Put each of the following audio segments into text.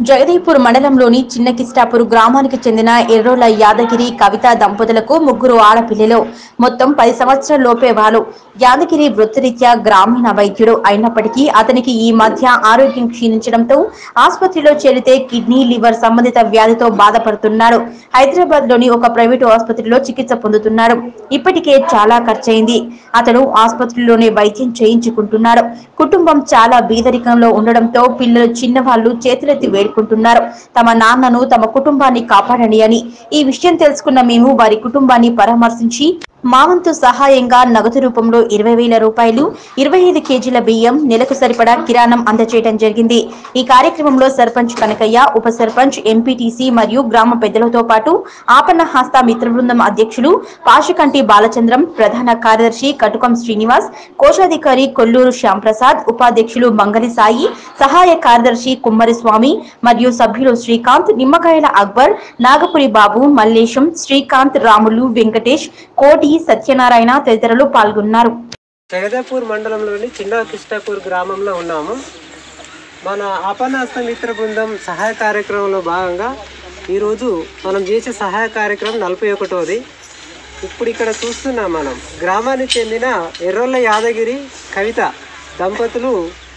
జగదీపూర్ మండలంలోని చిన్న కిస్టాపూర్ గ్రామానికి చెందిన ఎర్రోల యాదగిరి కవిత దంపతులకు ముగ్గురు ఆడపిల్లలు మొత్తం పది సంవత్సరాల లోపే వాళ్ళు యాదగిరి వృత్తిరీత్యా గ్రామీణ వైద్యుడు అయినప్పటికీ అతనికి ఈ మధ్య ఆరోగ్యం క్షీణించడంతో ఆసుపత్రిలో చేరితే కిడ్నీ లివర్ సంబంధిత వ్యాధితో బాధపడుతున్నాడు హైదరాబాద్ లోని ఒక ప్రైవేటు ఆసుపత్రిలో చికిత్స పొందుతున్నాడు ఇప్పటికే చాలా ఖర్చయింది అతడు ఆసుపత్రిలోనే వైద్యం చేయించుకుంటున్నాడు కుటుంబం చాలా బీదరికంలో ఉండడంతో పిల్లలు చిన్నవాళ్లు చేతులెత్తి వేడుకుంటున్నారు తమ నాన్నను తమ కుటుంబాన్ని కాపాడండి అని ఈ విషయం తెలుసుకున్న మేము వారి కుటుంబాన్ని పరామర్శించి మా వంతు సహాయంగా నగదు రూపంలో ఇరవై వేల రూపాయలు ఇరవై ఐదు కేజీల బియ్యం నెలకు సరిపడా కిరాణం అందజేయడం జరిగింది ఈ కార్యక్రమంలో సర్పంచ్ కనకయ్య ఉప సర్పంచ్ ఎంపీటీసీ మరియు గ్రామ పెద్దలతో పాటు ఆపన్న హస్త మిత్ర బృందం అధ్యక్షులు పాషికంటి బాలచంద్రం ప్రధాన కార్యదర్శి కటుకం శ్రీనివాస్ కోశాధికారి కొల్లూరు శ్యాంప్రసాద్ ఉపాధ్యక్షులు మంగలి సాయి సహాయ కార్యదర్శి కుమ్మరి స్వామి మరియు సభ్యులు శ్రీకాంత్ నిమ్మకాయల అక్బర్ నాగపురి బాబు మల్లేశం శ్రీకాంత్ రాములు వెంకటేష్ కోటి సత్యనారాయణ తదితరులు పాల్గొన్నారు జగదేపూర్ మండలంలోని చిన్న కిష్టాపూర్ గ్రామంలో ఉన్నాము మన ఆపన్నాస్త మిత్ర బృందం సహాయ కార్యక్రమంలో భాగంగా ఈరోజు మనం చేసే సహాయ కార్యక్రమం నలభై ఒకటోది ఇప్పుడు ఇక్కడ చూస్తున్నాం మనం గ్రామానికి చెందిన ఎర్రోళ్ళ యాదగిరి కవిత దంపతులు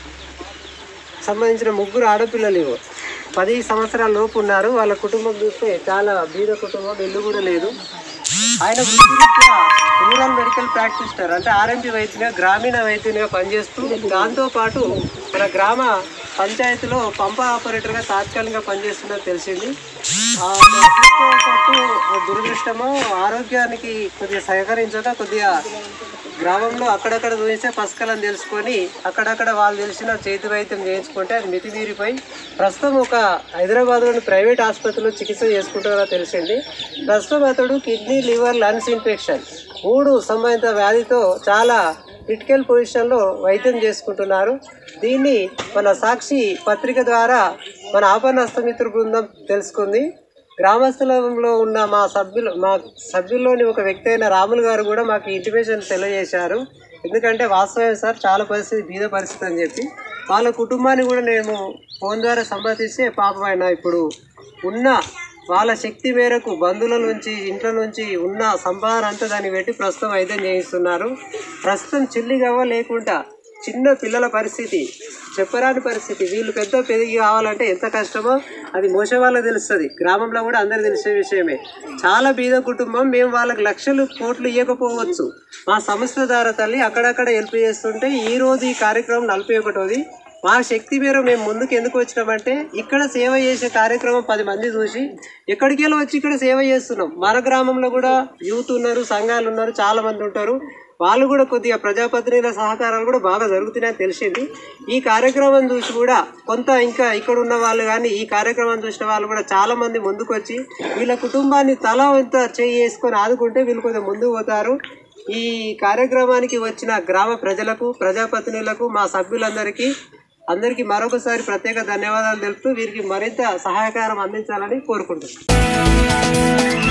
సంబంధించిన ముగ్గురు ఆడపిల్లలు ఇవ్వ పది సంవత్సరాల లోపు ఉన్నారు వాళ్ళ కుటుంబం చూస్తే చాలా బీద కుటుంబం ఇల్లు కూడా లేదు ఆయన వృత్తిరీత్యా రూరల్ మెడికల్ ప్రాక్టీషనర్ అంటే ఆర్ఎంపీ వైద్యునిగా గ్రామీణ వైద్యునిగా పనిచేస్తూ దాంతో పాటు మన గ్రామ పంచాయతీలో పంప ఆపరేటర్గా తాత్కాలికంగా పనిచేస్తున్నది తెలిసింది ఆ, అదృష్టంతో పాటు దురదృష్టము ఆరోగ్యానికి కొద్దిగా సహకరించక కొద్దిగా గ్రామంలో అక్కడక్కడ చూస్తే పసకలని తెలుసుకొని అక్కడక్కడ వాళ్ళు తెలిసిన చేతి వైద్యం చేయించుకుంటే అది మితిమీరిపోయి ప్రస్తుతం ఒక హైదరాబాద్లోని ప్రైవేట్ ఆసుపత్రిలో చికిత్స చేసుకుంటారో తెలిసింది ప్రస్తుతం అతడు కిడ్నీ లివర్ లంగ్స్ ఇన్ఫెక్షన్ మూడు సంబంధిత వ్యాధితో చాలా క్రిటికల్ పొజిషన్లో వైద్యం చేసుకుంటున్నారు దీన్ని మన సాక్షి పత్రిక ద్వారా మన ఆపన్నస్తమిత్ర బృందం తెలుసుకుంది గ్రామస్థలంలో ఉన్న మా సభ్యులు మా సభ్యుల్లోని ఒక వ్యక్తి అయిన రాములు గారు కూడా మాకు ఇంటిమేషన్ తెలియజేశారు ఎందుకంటే వాస్తవం సార్ చాలా పరిస్థితి బీద పరిస్థితి అని చెప్పి వాళ్ళ కుటుంబాన్ని కూడా నేను ఫోన్ ద్వారా సంప్రదిస్తే పాపం ఆయన ఇప్పుడు ఉన్న వాళ్ళ శక్తి మేరకు బంధువుల నుంచి ఇంట్లో నుంచి ఉన్న సంపాదన అంతా దాన్ని పెట్టి ప్రస్తుతం వైద్యం చేయిస్తున్నారు ప్రస్తుతం చిల్లి గవ్వ లేకుండా చిన్న పిల్లల పరిస్థితి చెప్పరాని పరిస్థితి వీళ్ళు పెద్ద పెరిగి కావాలంటే ఎంత కష్టమో అది మోసే వాళ్ళకి తెలుస్తుంది గ్రామంలో కూడా అందరికి తెలిసే విషయమే చాలా బీద కుటుంబం మేము వాళ్ళకి లక్షలు కోట్లు ఇవ్వకపోవచ్చు మా సంస్థ ద్వారా తల్లి అక్కడక్కడ హెల్ప్ చేస్తుంటే ఈ రోజు ఈ కార్యక్రమం నలభై ఒకటోది మా శక్తి మేర మేము ముందుకు ఎందుకు వచ్చినామంటే ఇక్కడ సేవ చేసే కార్యక్రమం పది మంది చూసి ఎక్కడికి వెళ్ళి వచ్చి ఇక్కడ సేవ చేస్తున్నాం మన గ్రామంలో కూడా యూత్ ఉన్నారు సంఘాలు ఉన్నారు చాలా మంది ఉంటారు వాళ్ళు కూడా కొద్దిగా ప్రజాప్రతినిధుల సహకారాలు కూడా బాగా జరుగుతున్నాయని తెలిసింది ఈ కార్యక్రమం చూసి కూడా కొంత ఇంకా ఇక్కడ ఉన్న వాళ్ళు కానీ ఈ కార్యక్రమం చూసిన వాళ్ళు కూడా చాలా మంది ముందుకు వచ్చి వీళ్ళ కుటుంబాన్ని తల ఎంత చేయి వేసుకొని ఆదుకుంటే వీళ్ళు కొంచెం ముందుకు పోతారు ఈ కార్యక్రమానికి వచ్చిన గ్రామ ప్రజలకు ప్రజాప్రతినిధులకు మా సభ్యులందరికీ అందరికీ మరొకసారి ప్రత్యేక ధన్యవాదాలు తెలుపుతూ వీరికి మరింత సహాయకారం అందించాలని కోరుకుంటున్నాను